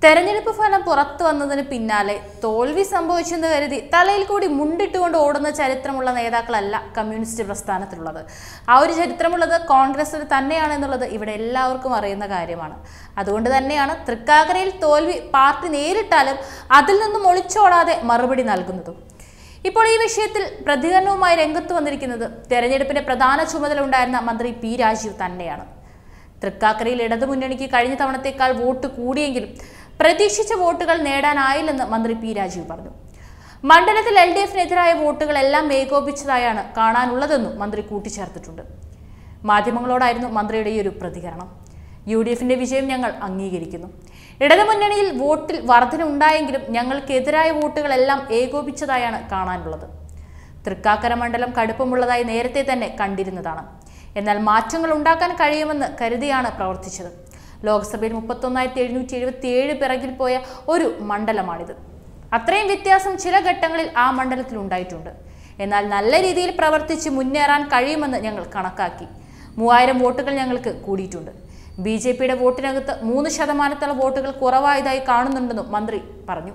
തെരഞ്ഞെടുപ്പ് ഫലം പുറത്തു വന്നതിന് പിന്നാലെ തോൽവി സംഭവിച്ചെന്ന് കരുതി തലയിൽ കൂടി മുണ്ടിട്ടുകൊണ്ട് ഓടുന്ന ചരിത്രമുള്ള നേതാക്കളല്ല കമ്മ്യൂണിസ്റ്റ് പ്രസ്ഥാനത്തിലുള്ളത് ആ ഒരു ചരിത്രമുള്ളത് കോൺഗ്രസിൽ തന്നെയാണെന്നുള്ളത് ഇവിടെ എല്ലാവർക്കും അറിയുന്ന കാര്യമാണ് അതുകൊണ്ട് തന്നെയാണ് തൃക്കാക്കരയിൽ തോൽവി പാർട്ടി നേരിട്ടാലും അതിൽ നിന്നും ഒളിച്ചോടാതെ മറുപടി നൽകുന്നതും ഇപ്പോൾ ഈ വിഷയത്തിൽ പ്രതികരണവുമായി രംഗത്ത് വന്നിരിക്കുന്നത് തെരഞ്ഞെടുപ്പിന്റെ പ്രധാന ചുമതല ഉണ്ടായിരുന്ന മന്ത്രി പി രാജീവ് തന്നെയാണ് തൃക്കാക്കരയിൽ ഇടതുമുന്നണിക്ക് കഴിഞ്ഞ തവണത്തേക്കാൾ വോട്ട് കൂടിയെങ്കിലും പ്രതീക്ഷിച്ച വോട്ടുകൾ നേടാനായില്ലെന്ന് മന്ത്രി പി രാജീവ് പറഞ്ഞു മണ്ഡലത്തിൽ എൽ ഡി എഫിനെതിരായ വോട്ടുകളെല്ലാം ഏകോപിച്ചതായാണ് കാണാനുള്ളതെന്നും മന്ത്രി കൂട്ടിച്ചേർത്തിട്ടുണ്ട് മാധ്യമങ്ങളോടായിരുന്നു മന്ത്രിയുടെ ഈ ഒരു പ്രതികരണം യു ഡി എഫിന്റെ വിജയം ഞങ്ങൾ അംഗീകരിക്കുന്നു ഇടതുമുന്നണിയിൽ വോട്ടിൽ വർധന ഉണ്ടായെങ്കിലും ഞങ്ങൾക്കെതിരായ വോട്ടുകളെല്ലാം ഏകോപിച്ചതായാണ് കാണാനുള്ളത് തൃക്കാക്കര മണ്ഡലം കടുപ്പമുള്ളതായി നേരത്തെ തന്നെ കണ്ടിരുന്നതാണ് എന്നാൽ മാറ്റങ്ങൾ ഉണ്ടാക്കാൻ കഴിയുമെന്ന് കരുതിയാണ് പ്രവർത്തിച്ചത് ലോക്സഭയിൽ മുപ്പത്തൊന്നായിരത്തി എഴുന്നൂറ്റി എഴുപത്തി ഏഴ് പിറകിൽ പോയ ഒരു മണ്ഡലമാണിത് അത്രയും വ്യത്യാസം ചില ഘട്ടങ്ങളിൽ ആ മണ്ഡലത്തിൽ ഉണ്ടായിട്ടുണ്ട് എന്നാൽ നല്ല രീതിയിൽ പ്രവർത്തിച്ച് മുന്നേറാൻ കഴിയുമെന്ന് ഞങ്ങൾ കണക്കാക്കി മൂവായിരം വോട്ടുകൾ ഞങ്ങൾക്ക് കൂടിയിട്ടുണ്ട് ബി ജെ പിയുടെ വോട്ടിനകത്ത് മൂന്ന് ശതമാനത്തോളം വോട്ടുകൾ കുറവായതായി കാണുന്നുണ്ടെന്നും മന്ത്രി പറഞ്ഞു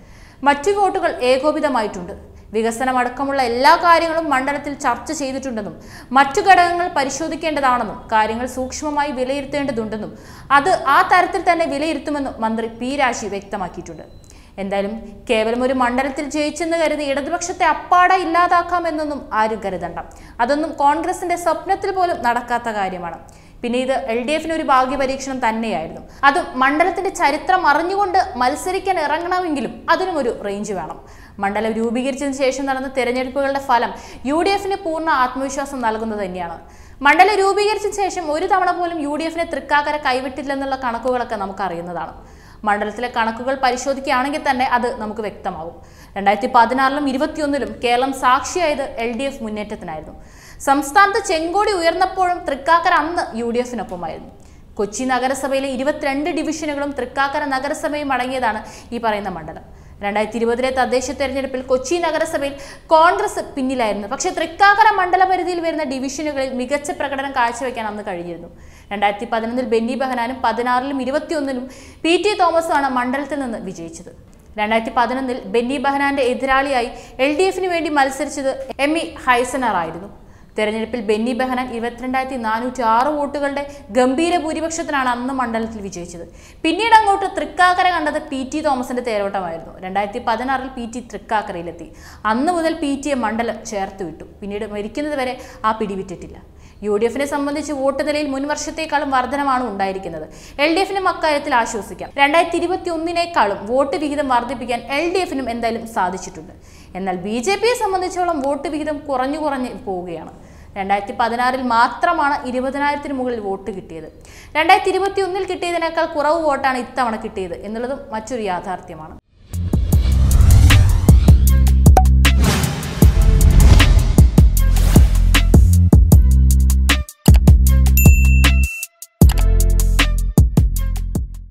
മറ്റു വോട്ടുകൾ ഏകോപിതമായിട്ടുണ്ട് വികസനം അടക്കമുള്ള എല്ലാ കാര്യങ്ങളും മണ്ഡലത്തിൽ ചർച്ച ചെയ്തിട്ടുണ്ടെന്നും മറ്റു ഘടകങ്ങൾ പരിശോധിക്കേണ്ടതാണെന്നും കാര്യങ്ങൾ സൂക്ഷ്മമായി വിലയിരുത്തേണ്ടതുണ്ടെന്നും അത് ആ തരത്തിൽ തന്നെ വിലയിരുത്തുമെന്നും മന്ത്രി പി രാജി വ്യക്തമാക്കിയിട്ടുണ്ട് എന്തായാലും കേവലം ഒരു മണ്ഡലത്തിൽ ജയിച്ചെന്ന് കരുതി ഇടതുപക്ഷത്തെ അപ്പാടെ ഇല്ലാതാക്കാമെന്നൊന്നും ആരും കരുതണ്ട അതൊന്നും കോൺഗ്രസിന്റെ സ്വപ്നത്തിൽ പോലും നടക്കാത്ത കാര്യമാണ് പിന്നെ ഇത് എൽ ഡി എഫിന് ഒരു ഭാഗ്യ പരീക്ഷണം തന്നെയായിരുന്നു അതും മണ്ഡലത്തിന്റെ ചരിത്രം അറിഞ്ഞുകൊണ്ട് മത്സരിക്കാൻ ഇറങ്ങണമെങ്കിലും അതിനും ഒരു റേഞ്ച് വേണം മണ്ഡലം രൂപീകരിച്ചതിന് ശേഷം നടന്ന തെരഞ്ഞെടുപ്പുകളുടെ ഫലം യു ഡി എഫിന് പൂർണ്ണ ആത്മവിശ്വാസം നൽകുന്നത് തന്നെയാണ് മണ്ഡലം രൂപീകരിച്ചതിന് ശേഷം ഒരു തവണ പോലും യു ഡി എഫിനെ തൃക്കാക്കര കൈവിട്ടില്ലെന്നുള്ള കണക്കുകളൊക്കെ നമുക്ക് അറിയുന്നതാണ് മണ്ഡലത്തിലെ കണക്കുകൾ പരിശോധിക്കുകയാണെങ്കിൽ തന്നെ അത് നമുക്ക് വ്യക്തമാകും രണ്ടായിരത്തി പതിനാറിലും ഇരുപത്തിയൊന്നിലും കേരളം സാക്ഷിയായത് എൽ ഡി എഫ് മുന്നേറ്റത്തിനായിരുന്നു സംസ്ഥാനത്ത് ചെങ്കോടി ഉയർന്നപ്പോഴും തൃക്കാക്കര അന്ന് യു ഡി എഫിനൊപ്പമായിരുന്നു കൊച്ചി നഗരസഭയിലെ ഇരുപത്തിരണ്ട് ഡിവിഷനുകളും തൃക്കാക്കര നഗരസഭയും അടങ്ങിയതാണ് ഈ പറയുന്ന മണ്ഡലം രണ്ടായിരത്തി ഇരുപതിലെ തദ്ദേശ തെരഞ്ഞെടുപ്പിൽ കൊച്ചി നഗരസഭയിൽ കോൺഗ്രസ് പിന്നിലായിരുന്നു പക്ഷേ തൃക്കാക്കര മണ്ഡല പരിധിയിൽ വരുന്ന ഡിവിഷനുകളിൽ മികച്ച പ്രകടനം കാഴ്ചവെക്കാൻ അന്ന് കഴിഞ്ഞിരുന്നു രണ്ടായിരത്തി പതിനൊന്നിൽ ബെന്നി ബെഹനാനും പതിനാറിലും ഇരുപത്തിയൊന്നിലും പി ടി തോമസുമാണ് മണ്ഡലത്തിൽ നിന്ന് വിജയിച്ചത് രണ്ടായിരത്തി പതിനൊന്നിൽ ബെന്നി ബെഹനാന്റെ എതിരാളിയായി എൽ ഡി എഫിന് വേണ്ടി മത്സരിച്ചത് എം ഇ ഹൈസനർ ആയിരുന്നു തെരഞ്ഞെടുപ്പിൽ ബെന്നി ബെഹനാൻ ഇരുപത്തിരണ്ടായിരത്തി നാനൂറ്റി ആറ് വോട്ടുകളുടെ ഗംഭീര ഭൂരിപക്ഷത്തിനാണ് അന്ന് മണ്ഡലത്തിൽ വിജയിച്ചത് പിന്നീട് അങ്ങോട്ട് തൃക്കാക്കര കണ്ടത് പി ടി തോമസിന്റെ തേരോട്ടമായിരുന്നു രണ്ടായിരത്തി പതിനാറിൽ പി ടി തൃക്കാക്കരയിലെത്തി അന്ന് മുതൽ പി ടിയെ മണ്ഡലം ചേർത്ത് വിട്ടു പിന്നീട് മരിക്കുന്നത് വരെ ആ പിടിവിറ്റിട്ടില്ല യു ഡി എഫിനെ സംബന്ധിച്ച് വോട്ട് നിലയിൽ മുൻ വർഷത്തേക്കാളും വർധനമാണ് ഉണ്ടായിരിക്കുന്നത് എൽ ഡി എഫിനും അക്കാര്യത്തിൽ ആശ്വസിക്കാം രണ്ടായിരത്തി ഇരുപത്തി ഒന്നിനേക്കാളും വോട്ട് വിഹിതം വർദ്ധിപ്പിക്കാൻ എൽ ഡി എഫിനും എന്തായാലും സാധിച്ചിട്ടുണ്ട് എന്നാൽ ബി ജെ പിയെ സംബന്ധിച്ചോളം വോട്ട് വിഹിതം കുറഞ്ഞു കുറഞ്ഞ് പോവുകയാണ് രണ്ടായിരത്തി പതിനാറിൽ മാത്രമാണ് ഇരുപതിനായിരത്തിന് മുകളിൽ വോട്ട് കിട്ടിയത് രണ്ടായിരത്തി ഇരുപത്തി ഒന്നിൽ കിട്ടിയതിനേക്കാൾ കുറവ് വോട്ടാണ് ഇത്തവണ കിട്ടിയത് എന്നുള്ളതും മറ്റൊരു യാഥാർത്ഥ്യമാണ്